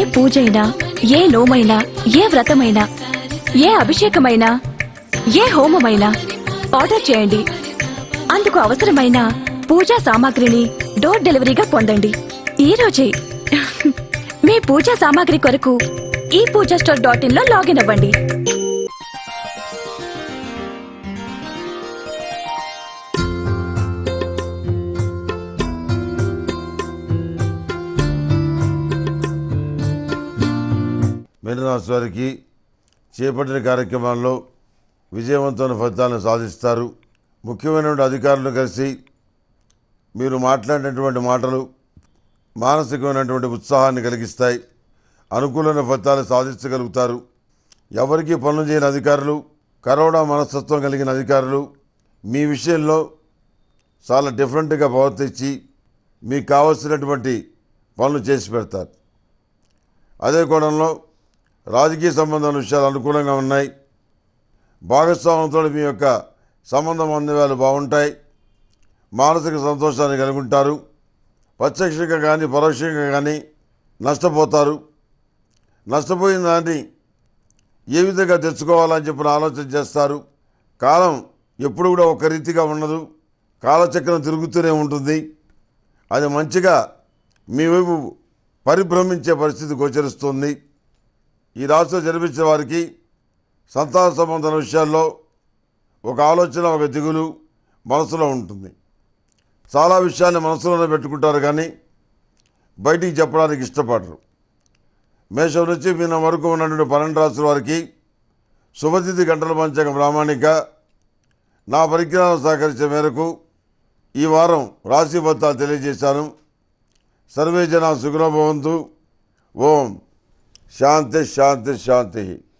పూజైనా ఏ నోమైనా ఏ వ్రతమైనా ఏ అభిషేకమైనా ఏ హోమమైనా ఆర్డర్ చేయండి అందుకు అవసరమైన పూజా సామాగ్రిని డోర్ డెలివరీగా పొందండి ఈ రోజే మీ పూజా సామాగ్రి కొరకు ఈ పూజా స్టోర్ డాట్ ఇన్ లో లాగిన్ అవ్వండి మీనరాశి వారికి చేపట్టిన కార్యక్రమాల్లో విజయవంతమైన ఫలితాలను సాధిస్తారు ముఖ్యమైనటువంటి అధికారులను కలిసి మీరు మాట్లాడినటువంటి మాటలు మానసికమైనటువంటి ఉత్సాహాన్ని కలిగిస్తాయి అనుకూలమైన ఫలితాలు సాధించగలుగుతారు ఎవరికి పనులు చేయని అధికారులు కరోనా మనస్తత్వం కలిగిన అధికారులు మీ విషయంలో చాలా డిఫరెంట్గా ప్రవర్తించి మీకు కావలసినటువంటి పనులు చేసి పెడతారు అదే కోణంలో రాజకీయ సంబంధాల విషయాలు అనుకూలంగా ఉన్నాయి భాగస్వామ్యంతో మీ యొక్క సంబంధం అందేవాళ్ళు బాగుంటాయి మానసిక సంతోషాన్ని కలిగి ఉంటారు ప్రత్యక్షంగా కానీ పరోక్షంగా కానీ నష్టపోతారు నష్టపోయిన దాన్ని ఏ విధంగా తెచ్చుకోవాలని చెప్పిన ఆలోచన చేస్తారు కాలం ఎప్పుడు కూడా ఒక రీతిగా ఉండదు కాలచక్రం తిరుగుతూనే ఉంటుంది అది మంచిగా మీ వైపు పరిభ్రమించే పరిస్థితి గోచరిస్తుంది ఈ రాశిలో జన్మించిన వారికి సంతాన సంబంధాల విషయాల్లో ఒక ఆలోచన ఒక దిగులు మనసులో ఉంటుంది చాలా విషయాన్ని మనసులోనే పెట్టుకుంటారు కానీ బయటికి చెప్పడానికి ఇష్టపడరు మేషం నుంచి మీన వరకు ఉన్నటువంటి పన్నెండు రాసుల వారికి శుభతిథి గంటల పంచక ప్రామాణిక నా పరిజ్ఞానం సహకరించే మేరకు ఈ వారం రాశి ఫలితాలు తెలియజేశాను సర్వే జన సుఖనోభవంతు ఓం శాంతి శాంతి శాంతి